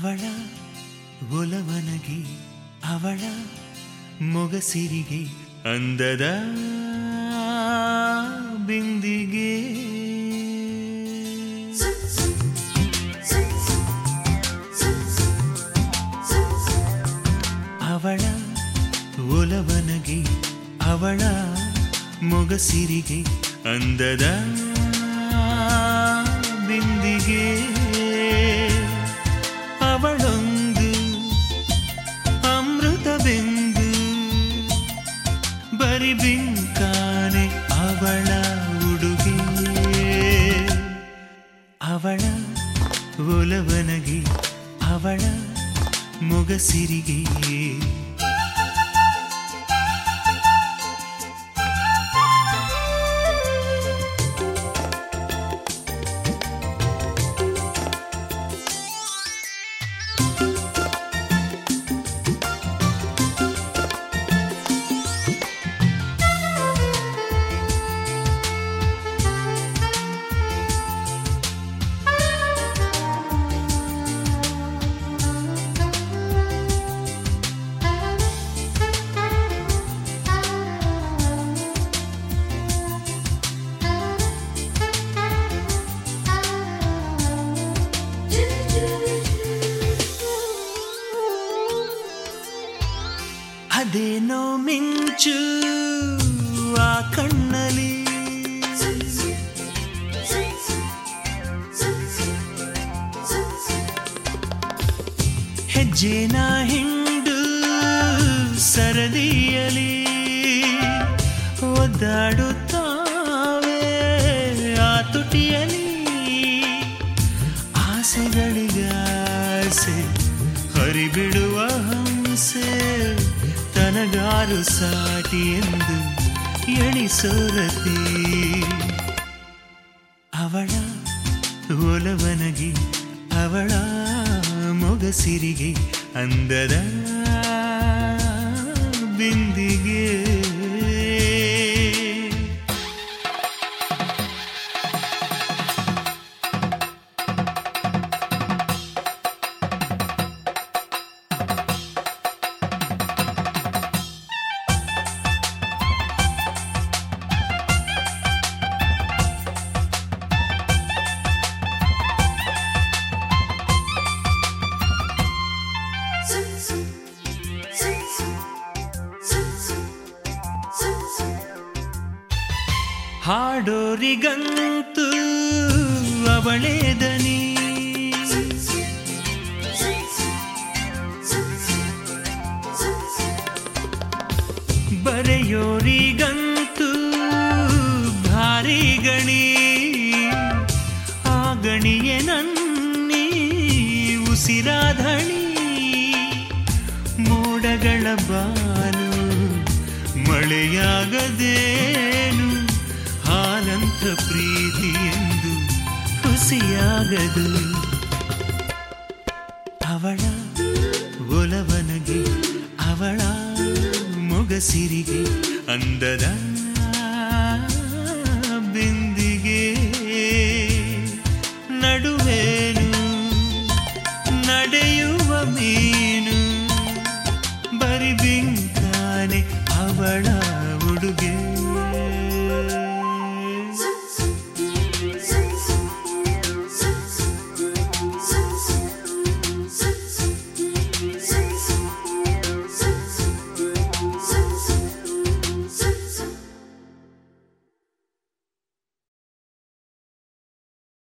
ಅವಳ ಒಲವನಗೆ ಅವಳ ಮೊಗಸಿರಿಗೆ ಅಂದದ ಬಿಂದಿಗೆ ಅವಳ ಒಲವನಗೆ ಅವಳ ಮೊಗಸಿರಿಗೆ ಅಂದದ ಬಿಂದಿಗೆ ಅವಳೊಂದು ಅಮೃತ ಬಿಂದು ಬರಿ ಬಿಂಕಾನೆ ಅವಳ ಉಡುಗೆ ಅವಳ ಒಲವನಗೆ ಅವಳ ಮೊಗಸಿರಿಗೆ ಅದೇನೋ ಮಿಂಚು ಆ ಕಣ್ಣಲಿ ಹೆಜ್ಜೆನ ಹಿಂಡು ಸರದಿಯಲಿ ಒದ್ದಾಡುತ್ತಾವೆ ಆ ತುಟಿಯಲಿ ಆಸೆಗಳಿಗಾಸೆ ಹರಿಬಿಡುವ ಹಂಸೆ ತನಗಾರು ಸಾಟಿ ಎಂದು ಎಣಿಸೋರತಿ ಅವಳ ಒಲವನಗೆ ಅವಳ ಮೊಗಸಿರಿಗೆ ಅಂದದ ಬಿಂದಿಗೆ ಹಾಡೋರಿಗಂತೂ ಅವಳೇ ದನಿ ಬರೆಯೋರಿಗಂತೂ ಭಾರಿ ಗಣಿ ಆ ಗಣಿಯೇ ನನ್ನಿ ಉಸಿರಾಧಣಿ ಮೋಡಗಳ ಬಾನು ಮಳೆಯಾಗದೇನು ಹಾಲಂತ ಪ್ರೀತಿ ಎಂದು ಹುಸಿಯಾಗದು ಅವಳ ಒಲವನಗೆ ಅವಳ ಮೊಗಸಿರಿಗೆ ಅಂದದ